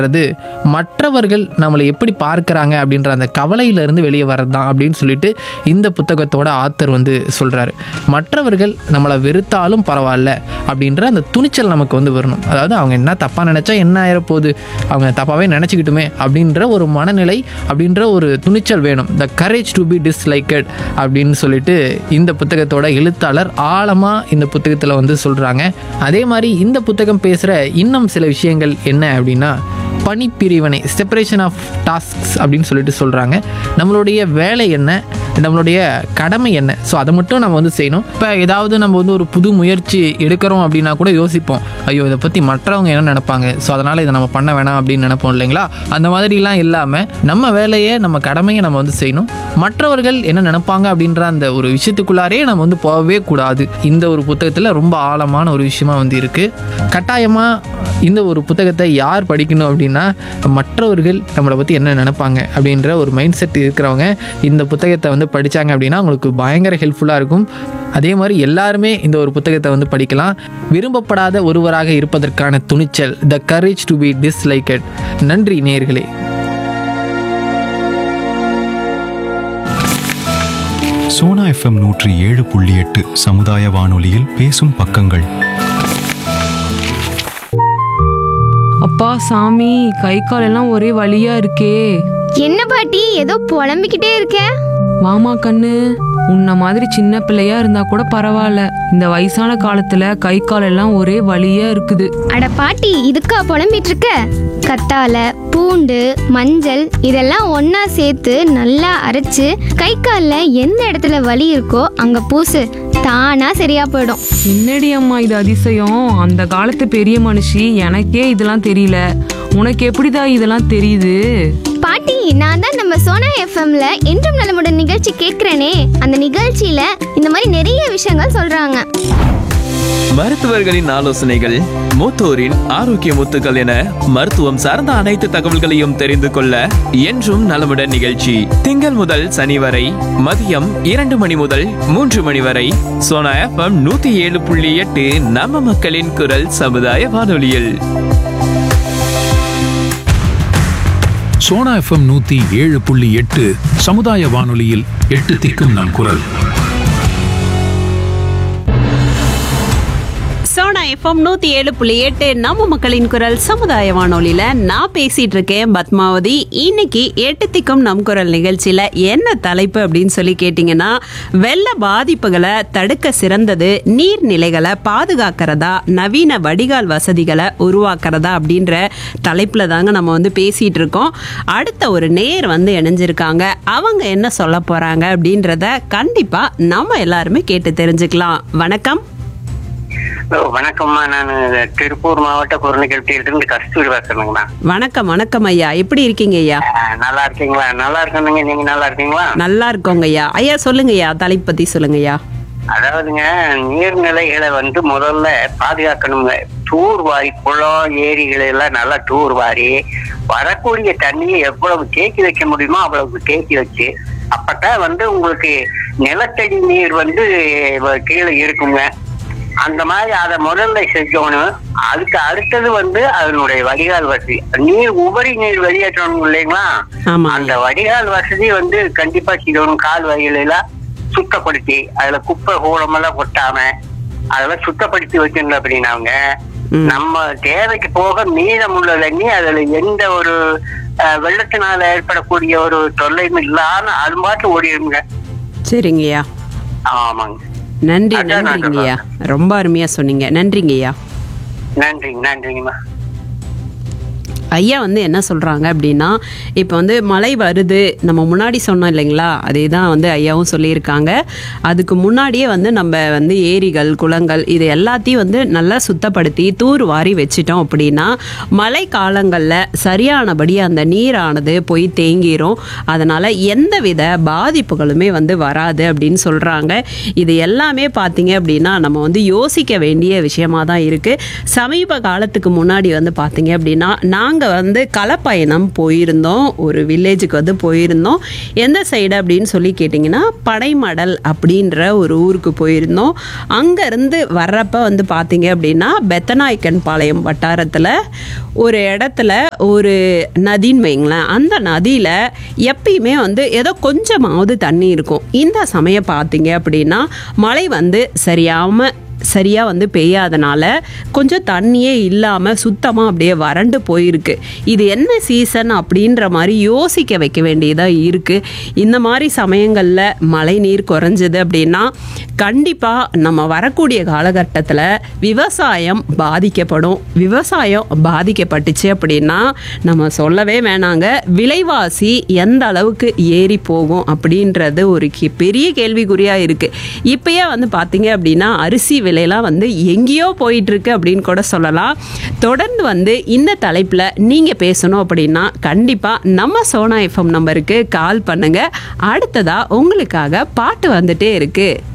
அது மற்றவர்கள் நம்மளை எப்படி பார்க்கறாங்க அப்படின்ற அந்த கவலையிலிருந்து வெளியே வர்றது தான் அப்படின்னு சொல்லிட்டு இந்த புத்தகத்தோட ஆத்தர் வந்து சொல்கிறாரு மற்றவர்கள் நம்மளை வெறுத்தாலும் பரவாயில்ல அப்படின்ற அந்த துணிச்சல் நமக்கு வந்து வரணும் அதாவது அவங்க என்ன தப்பாக நினச்சா என்ன ஆயிரப்போகுது அவங்க தப்பாகவே நினச்சிக்கிட்டுமே அப்படின்ற ஒரு மனநிலை அப்படின்ற ஒரு துணிச்சல் வேணும் the courage to be disliked அப்படின்னு சொல்லிட்டு இந்த புத்தகத்தோட எழுத்தாளர் ஆழமாக இந்த புத்தகத்தில் வந்து சொல்கிறாங்க அதே மாதிரி இந்த புத்தகம் பேசுகிற இன்னும் சில விஷயங்கள் என்ன அப்படின்னா பணிப்பிரிவினை செப்பரேஷன் ஆஃப் டாஸ்க்ஸ் அப்படின்னு சொல்லிட்டு சொல்கிறாங்க நம்மளுடைய வேலை என்ன நம்மளுடைய கடமை என்ன ஸோ அதை மட்டும் நம்ம வந்து செய்யணும் இப்போ ஏதாவது நம்ம வந்து ஒரு புது முயற்சி எடுக்கிறோம் அப்படின்னா கூட யோசிப்போம் ஐயோ இதை பற்றி மற்றவங்க என்ன நினைப்பாங்க ஸோ அதனால் இதை நம்ம பண்ண வேணாம் அப்படின்னு நினைப்போம் இல்லைங்களா அந்த மாதிரிலாம் இல்லாமல் நம்ம வேலையை நம்ம கடமையை நம்ம வந்து செய்யணும் மற்றவர்கள் என்ன நினைப்பாங்க அப்படின்ற அந்த ஒரு விஷயத்துக்குள்ளாரே நம்ம வந்து போகவே கூடாது இந்த ஒரு புத்தகத்தில் ரொம்ப ஆழமான ஒரு விஷயமா வந்து இருக்குது கட்டாயமாக இந்த ஒரு புத்தகத்தை யார் படிக்கணும் அப்படின்னா மற்றவர்கள் நம்மளை பற்றி என்ன நினைப்பாங்க அப்படின்ற ஒரு மைண்ட் செட் இருக்கிறவங்க இந்த புத்தகத்தை வந்து படித்தாங்க அப்படின்னா அவங்களுக்கு பயங்கர ஹெல்ப்ஃபுல்லாக இருக்கும் அதே மாதிரி எல்லாருமே இந்த ஒரு புத்தகத்தை வந்து படிக்கலாம் விரும்பப்படாத ஒருவராக இருப்பதற்கான துணிச்சல் the courage to be disliked நன்றி நேயர்களே சோனா எஃப்எம் நூற்றி ஏழு புள்ளி எட்டு சமுதாய வானொலியில் பேசும் பக்கங்கள் அப்பா சாமி கை கால் எல்லாம் ஒரே வலியா இருக்கே என்ன பாட்டி ஏதோ புலம்பிக்கிட்டே இருக்க வாமா கண்ணு உன்ன மாதிரி சின்ன பிள்ளையா இருந்தா கூட பரவாயில்ல இந்த வயசான காலத்துல கை கால் எல்லாம் ஒரே வலியா இருக்குது அட பாட்டி இதுக்கா புலம்பிட்டு இருக்க கத்தால பூண்டு மஞ்சள் இதெல்லாம் ஒண்ணா சேர்த்து நல்லா அரைச்சு கை கால்ல எந்த இடத்துல வலி இருக்கோ அங்க பூசு தானா சரியா போயிடும் என்னடி அம்மா இது அதிசயம் அந்த காலத்து பெரிய மனுஷி எனக்கே இதெல்லாம் தெரியல உனக்கு எப்படிடா இதெல்லாம் தெரியுது பாட்டி நான் தான் நம்ம சோனா எஃப்எம்ல என்றும் நலமுடன் நிகழ்ச்சி கேட்கிறேனே அந்த நிகழ்ச்சியில இந்த மாதிரி நிறைய விஷயங்கள் சொல்றாங்க மருத்துவர்களின் ஆலோசனைகள் மூத்தோரின் ஆரோக்கிய முத்துக்கள் என மருத்துவம் சார்ந்த அனைத்து தகவல்களையும் தெரிந்து கொள்ள என்றும் நலமுடன் நிகழ்ச்சி திங்கள் முதல் சனி வரை மதியம் இரண்டு மணி முதல் மூன்று மணி வரை சோனா எஃப்எம் நூத்தி ஏழு புள்ளி எட்டு நம்ம மக்களின் குரல் சமுதாய வானொலியில் சோனா எஃப்எம் நூத்தி ஏழு புள்ளி எட்டு சமுதாய வானொலியில் எட்டு திக்கும் நம் குரல் சோனா எஃப்எம் நூத்தி ஏழு புள்ளி எட்டு நம்ம மக்களின் குரல் சமுதாய வானொலியில நான் பேசிட்டு இருக்கேன் பத்மாவதி இன்னைக்கு எட்டு திக்கும் நம் குரல் நிகழ்ச்சியில என்ன தலைப்பு அப்படின்னு சொல்லி கேட்டீங்கன்னா வெள்ள பாதிப்புகளை தடுக்க சிறந்தது நீர்நிலைகளை பாதுகாக்கிறதா நவீன வடிகால் வசதிகளை உருவாக்குறதா அப்படின்ற தலைப்புல தாங்க நம்ம வந்து பேசிட்டு இருக்கோம் அடுத்த ஒரு நேர் வந்து இணைஞ்சிருக்காங்க அவங்க என்ன சொல்ல போறாங்க அப்படின்றத கண்டிப்பா நம்ம எல்லாருமே கேட்டு தெரிஞ்சுக்கலாம் வணக்கம் ஓ, வணக்கம்மா நான் திருப்பூர் மாவட்ட குரநிகழ்ச்சியிலிருந்து கஸ்தூரி பேசுறேங்கம்மா வணக்கம் வணக்கம் ஐயா எப்படி இருக்கீங்க ஐயா அஹ், நல்லா இருக்கீங்களா நல்லா இருக்கணுங்க நீங்க நல்லா இருக்கீங்களா நல்லா இருக்கோங்க ஐயா ஐயா சொல்லுங்க ஐயா தலைப்பு பத்தி சொல்லுங்க ஐயா அதாவதுங்க நீர்நிலைகளை வந்து முதல்ல பாதுகாக்கணுங்க தூர் வாரி குளம் ஏரிகளை எல்லாம் நல்லா தூர் வாரி வரக்கூடிய தண்ணியை எவ்வளவு தேக்கி வைக்க முடியுமோ அவ்வளவு தேக்கி வச்சு அப்பதான் வந்து உங்களுக்கு நிலத்தடி நீர் வந்து வ- கீழே இருக்குங்க அந்த மாதிரி அதை முதல்ல செஞ்சோணும் அதுக்கு அடுத்தது வந்து அதனுடைய வடிகால் வசதி நீர் உபரி நீர் வெளியேற்றணும் இல்லைங்களா ஆமா அந்த வடிகால் வசதி வந்து கண்டிப்பா செய்யணும் கால் வகையில சுத்தப்படுத்தி அதுல குப்பை கூடமெல்லாம் கொட்டாம அதெல்லாம் சுத்தப்படுத்தி வச்சிருந்தோம் அப்படின்னாங்க ம். நம்ம தேவைக்கு போக மீதமுள்ள தண்ணி அதுல எந்த ஒரு அஹ், வெள்ளத்தினால ஏற்படக்கூடிய ஒரு தொல்லையும் இல்லாம அது பாட்டு ஓடிடுங்க சரிங்க ஐயா ஆமாங்க நன்றி அதான் நான் நன்றிங்க ஐயா ரொம்ப அருமையா சொன்னீங்க நன்றிங்க ஐயா நன்றிங்க நன்றிங்கம்மா ஐயா வந்து என்ன சொல்கிறாங்க அப்படின்னா இப்போ வந்து மழை வருது நம்ம முன்னாடி சொன்னோம் இல்லைங்களா அதே தான் வந்து ஐயாவும் சொல்லியிருக்காங்க அதுக்கு முன்னாடியே வந்து நம்ம வந்து ஏரிகள் குளங்கள் இது எல்லாத்தையும் வந்து நல்லா சுத்தப்படுத்தி தூர் வாரி வச்சிட்டோம் அப்படின்னா மழை காலங்களில் சரியானபடி அந்த நீரானது போய் தேங்கிரும் அதனால் எந்தவித பாதிப்புகளுமே வந்து வராது அப்படின்னு சொல்கிறாங்க இது எல்லாமே பார்த்தீங்க அப்படின்னா நம்ம வந்து யோசிக்க வேண்டிய விஷயமா தான் இருக்குது சமீப காலத்துக்கு முன்னாடி வந்து பார்த்தீங்க அப்படின்னா நாங்கள் நாங்கள் வந்து களப்பயணம் போயிருந்தோம் ஒரு வில்லேஜுக்கு வந்து போயிருந்தோம் எந்த சைடு அப்படின்னு சொல்லி கேட்டிங்கன்னா படைமடல் அப்படின்ற ஒரு ஊருக்கு போயிருந்தோம் அங்கேருந்து வர்றப்ப வந்து பார்த்தீங்க அப்படின்னா பெத்தநாயக்கன் பாளையம் வட்டாரத்தில் ஒரு இடத்துல ஒரு நதின்னு வைங்களேன் அந்த நதியில் எப்பயுமே வந்து ஏதோ கொஞ்சமாவது தண்ணி இருக்கும் இந்த சமயம் பார்த்தீங்க அப்படின்னா மழை வந்து சரியாமல் சரியாக வந்து பெய்யாதனால கொஞ்சம் தண்ணியே இல்லாமல் சுத்தமாக அப்படியே வறண்டு போயிருக்கு இது என்ன சீசன் அப்படின்ற மாதிரி யோசிக்க வைக்க வேண்டியதாக இருக்குது இந்த மாதிரி சமயங்களில் மழை நீர் குறைஞ்சது அப்படின்னா கண்டிப்பாக நம்ம வரக்கூடிய காலகட்டத்தில் விவசாயம் பாதிக்கப்படும் விவசாயம் பாதிக்கப்பட்டுச்சு அப்படின்னா நம்ம சொல்லவே வேணாங்க விலைவாசி எந்த அளவுக்கு ஏறி போகும் அப்படின்றது ஒரு கே- பெரிய கேள்விக்குறியாக இருக்குது இப்பயே வந்து பார்த்தீங்க அப்படின்னா அரிசி விலையெல்லாம் வந்து எங்கேயோ போயிட்டு இருக்கு அப்படின்னு கூட சொல்லலாம் தொடர்ந்து வந்து இந்த தலைப்பில் நீங்கள் பேசணும் அப்படின்னா கண்டிப்பாக நம்ம சோனா எஃப்எம் நம்பருக்கு கால் பண்ணுங்க அடுத்ததாக உங்களுக்காக பாட்டு வந்துட்டே இருக்குது